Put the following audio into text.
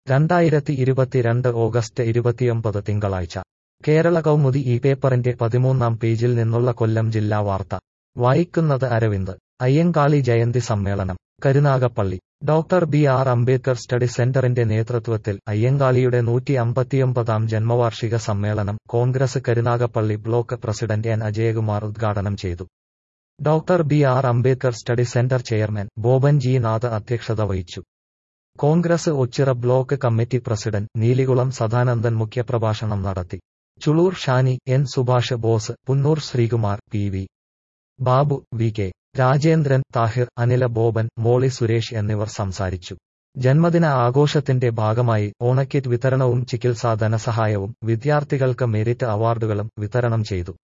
രണ്ടായിരത്തി ഇരുപത്തിരണ്ട് ഓഗസ്റ്റ് ഇരുപത്തിയൊമ്പത് തിങ്കളാഴ്ച കേരള കൗമുദി ഈ പേപ്പറിന്റെ പതിമൂന്നാം പേജിൽ നിന്നുള്ള കൊല്ലം ജില്ലാ വാർത്ത വായിക്കുന്നത് അരവിന്ദ് അയ്യങ്കാളി ജയന്തി സമ്മേളനം Karunagappally doctor B R Ambedkar study സെന്ററിന്റെ നേതൃത്വത്തിൽ അയ്യങ്കാളിയുടെ നൂറ്റി അമ്പത്തിയൊമ്പതാം ജന്മവാർഷിക സമ്മേളനം Congress Karunagappally block president N Ajayakumar ഉദ്ഘാടനം ചെയ്തു doctor B R Ambedkar study centre chairman Boban G Nath അധ്യക്ഷത വഹിച്ചു Congress Ochira block committee president Neelikulam Sadanandan മുഖ്യപ്രഭാഷണം നടത്തി Chuloor Shani N Subhash Bose Punnoor Sreekumar P V Babu V K Rajendran Thahir Anila Boban Moly Suresh എന്നിവർ സംസാരിച്ചു ജന്മദിന ആഘോഷത്തിന്റെ ഭാഗമായി ഓണക്കിറ്റ് വിതരണവും ചികിത്സാ ധനസഹായവും വിദ്യാർത്ഥികൾക്ക് മെരിറ്റ് അവാർഡുകളും വിതരണം ചെയ്തു